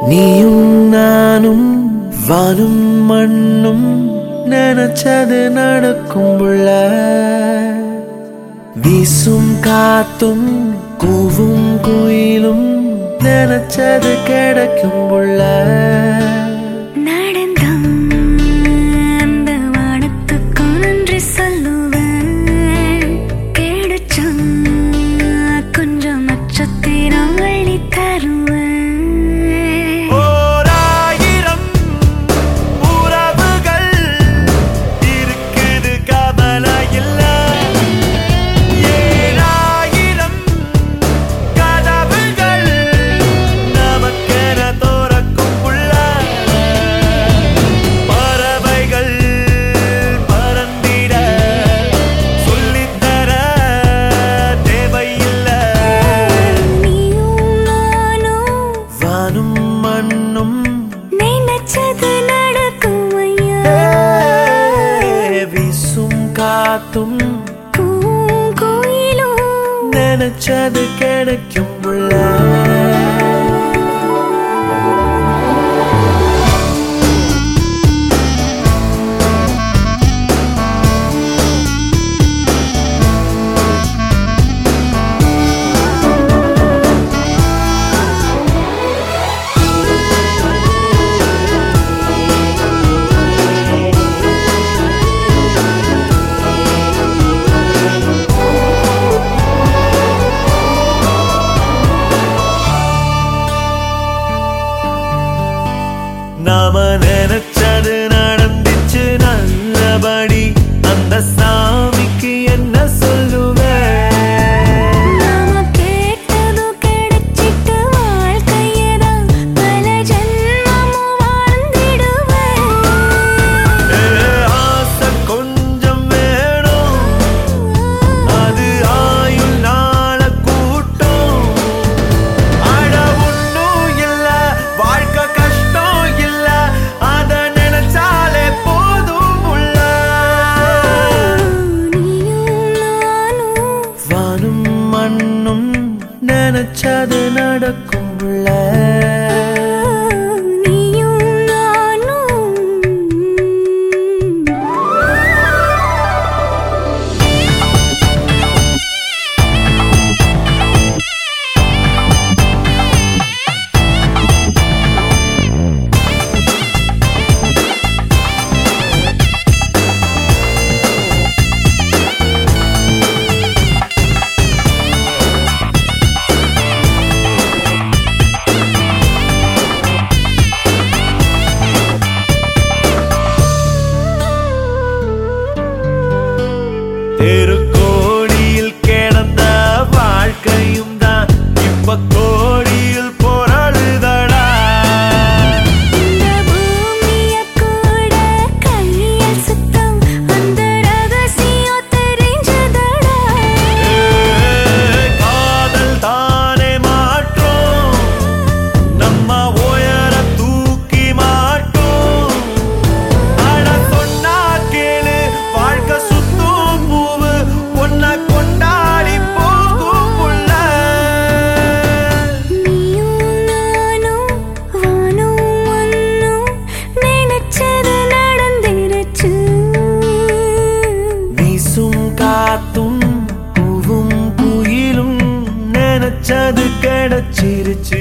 நீயும் நானும் வானும் மண்ணும் நினைச்சது நடக்கும் புள்ள வீசும் காத்தும் கூவும் குயிலும் நினைச்சது கிடைக்கும் புள்ள நடந்தம் அந்த வானத்துக்கு நன்றி சொல்லுவேன் கிடைச்சும் கொஞ்சம் நட்சத்திரம் வழி தருவேன் ஓராயிரம் உறவுகள் இருக்குது கவலை இல்ல ஏழாயிரம் கதவுகள் நமக்கென தோறக்கும் புள்ள பறவைகள் பறந்திட சொல்லித்தர தேவையில்லை நீயும் நானும் வானும் மண்ணும் நினைச்சது நடக்கும் ஐயா வீசும் காத்தும் பூங்குயிலும் நினைச்சது கிடைக்கும் புள்ள நாம நினைச்சது நடந்துச்சு நல்லபடி அந்த சாமிக்கு என்ன சொல்லுவேன் நாம கேட்டது கிடைச்சிட்டு வாழ்க்கையதான் பல ஜென்மமும் வாழ்ந்திடுவேன் ஏ, ஆசை கொஞ்சம் வேணும் அது ஆயுள் நாள கூட்டம் அட ஒண்ணும் இல்ல வாழ்க்கை கஷ்டம் இல்ல அத நினைச்சாலே போதும் உள்ள நீயும் நானும் வானும் மண்ணும் நினைச்சது நடக்கும் உள்ள நீயும் நானும் தெருக்கோடியில் கிடந்த வாழ்க்கையும் தான் இப்ப கோடியில் பொருளுதடா இந்த பூமிய கூட கையில் சுத்தம் அந்த ரகசியம் தெரிஞ்சதடா காதல் தானே மாற்றும் நம்ம உயர தூக்கி மாட்டும் அட சொன்னா கேளு வாழ்க்கை சுத்தும் பூவு ஒன்ன கொண்டாடி போகும் புள்ள நீயும் நானும் வானும் மண்ணும் நினைச்சது நடந்துருச்சு வீசும் காத்தும் பூவும் குயிலும் நினைச்சது கிடைச்சிருச்சு